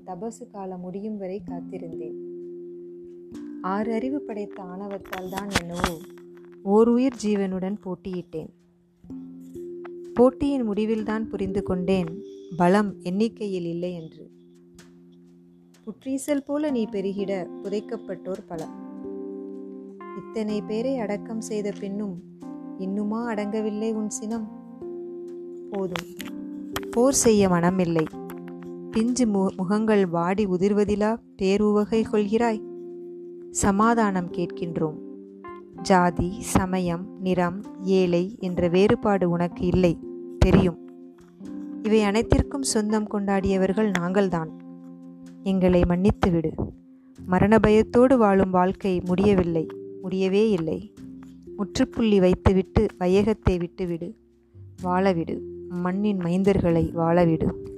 என் தபசு காலம் முடியும் வரை காத்திருந்தேன் ஆறு அறிவு படைத்த ஆணவத்தால் தான் என்னவோ ஓர் உயிர் ஜீவனுடன் போட்டியிட்டேன் போட்டியின் முடிவில்தான் புரிந்து கொண்டேன் பலம் எண்ணிக்கையில் இல்லை என்று புற்றீசல் போல நீ பெருகிட புதைக்கப்பட்டோர் பலர் இத்தனை பேரை அடக்கம் செய்த பின்னும் இன்னுமா அடங்கவில்லை உன் சினம் போதும் போர் செய்ய மனமில்லை பிஞ்சு மு முகங்கள் வாடி உதிர்வதிலா பேருவகை கொள்கிறாய் சமாதானம் கேட்கின்றோம் ஜாதி சமயம் நிறம் ஏழை என்ற வேறுபாடு உனக்கு இல்லை தெரியும் இவை அனைத்திற்கும் சொந்தம் கொண்டாடியவர்கள் நாங்கள்தான் எங்களை மன்னித்துவிடு மரண பயத்தோடு வாழும் வாழ்க்கை முடியவில்லை முடியவே இல்லை முற்றுப்புள்ளி வைத்துவிட்டு வையகத்தை விட்டுவிடு வாழவிடு மண்ணின் மைந்தர்களை வாழவிடு